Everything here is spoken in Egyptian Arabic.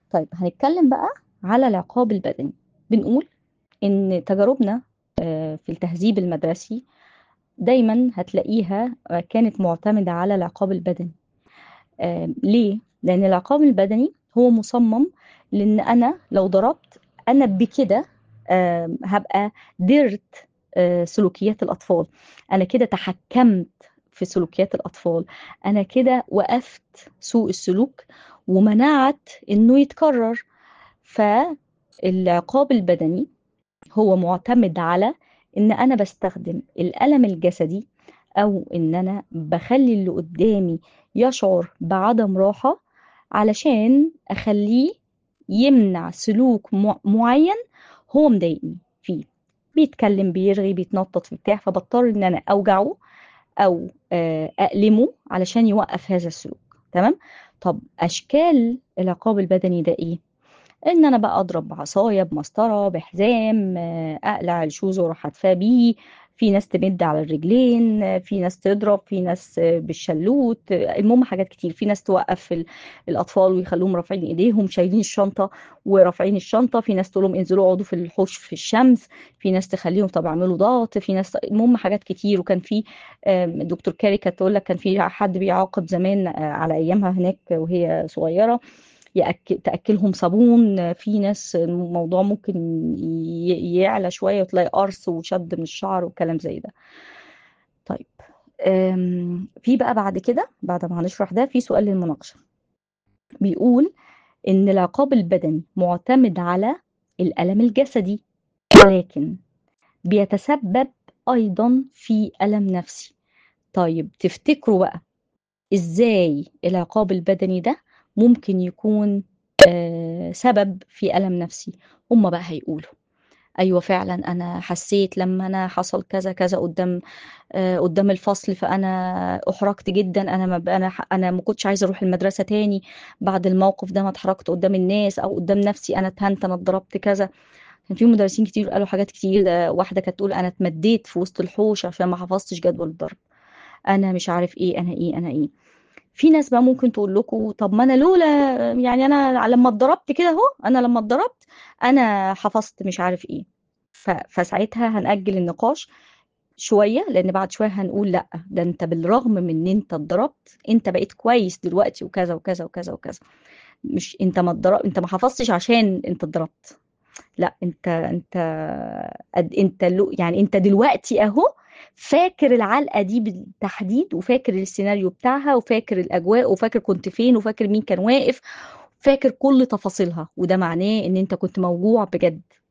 طيب هنتكلم بقى على العقاب البدني بنقول إن تجاربنا آه، في التهذيب المدرسي دايما هتلاقيها آه، كانت معتمدة على العقاب البدني آه، ليه؟ لأن العقاب البدني هو مصمم لأن أنا لو ضربت أنا بكده آه، هبقى درت آه، سلوكيات الأطفال أنا كده تحكمت في سلوكيات الأطفال أنا كده وقفت سوء السلوك ومنعت إنه يتكرر فالعقاب البدني هو معتمد على إن أنا بستخدم الألم الجسدي أو إن أنا بخلي اللي قدامي يشعر بعدم راحة علشان أخليه يمنع سلوك مع- معين هو مضايقني فيه بيتكلم بيرغي بيتنطط في بتاع فبضطر ان انا اوجعه او آه، األمه علشان يوقف هذا السلوك تمام طب اشكال العقاب البدني ده ايه ان انا بقى اضرب بعصايه بمسطره بحزام آه، اقلع الشوز واروح حادفاه بيه في ناس تمد على الرجلين آه، في ناس تضرب في ناس آه، بالشلوت آه، المهم حاجات كتير في ناس توقف ال- الاطفال ويخلوهم رافعين ايديهم شايلين الشنطه ورافعين الشنطه في ناس تقول لهم انزلوا اقعدوا في الحوش في الشمس في ناس تخليهم طب اعملوا ضغط في ناس المهم حاجات كتير وكان في آم، دكتور كاري كانت تقول لك كان في حد بيعاقب زمان آه، على ايامها هناك وهي صغيره يأكل تأكلهم صابون في ناس الموضوع ممكن ي- يعلى شوية وتلاقي قرص وشد من الشعر وكلام زي ده طيب أم، في بقى بعد كده بعد ما هنشرح ده في سؤال للمناقشة بيقول إن العقاب البدني معتمد على الألم الجسدي ولكن بيتسبب أيضا في ألم نفسي طيب تفتكروا بقى إزاي العقاب البدني ده ممكن يكون آه، سبب في ألم نفسي هما بقى هيقولوا أيوة فعلا أنا حسيت لما أنا حصل كذا كذا قدام آه، قدام الفصل فأنا أحرجت جدا أنا ما ب- أنا ح- أنا ما كنتش عايزة أروح المدرسة تاني بعد الموقف ده ما اتحركت قدام الناس أو قدام نفسي أنا اتهنت أنا اتضربت كذا كان في مدرسين كتير قالوا حاجات كتير ده واحدة كانت تقول أنا اتمديت في وسط الحوش عشان ما حفظتش جدول الضرب أنا مش عارف إيه أنا إيه أنا إيه في ناس بقى ممكن تقول لكم طب ما انا لولا يعني انا لما اتضربت كده اهو انا لما اتضربت انا حفظت مش عارف ايه ف- فساعتها هنأجل النقاش شوية لان بعد شوية هنقول لا ده انت بالرغم من ان انت اتضربت انت بقيت كويس دلوقتي وكذا وكذا وكذا وكذا مش انت ما اتضرب انت ما حفظتش عشان انت اتضربت لا انت انت قد انت لو يعني انت دلوقتي اهو فاكر العلقه دي بالتحديد وفاكر السيناريو بتاعها وفاكر الاجواء وفاكر كنت فين وفاكر مين كان واقف فاكر كل تفاصيلها وده معناه ان انت كنت موجوع بجد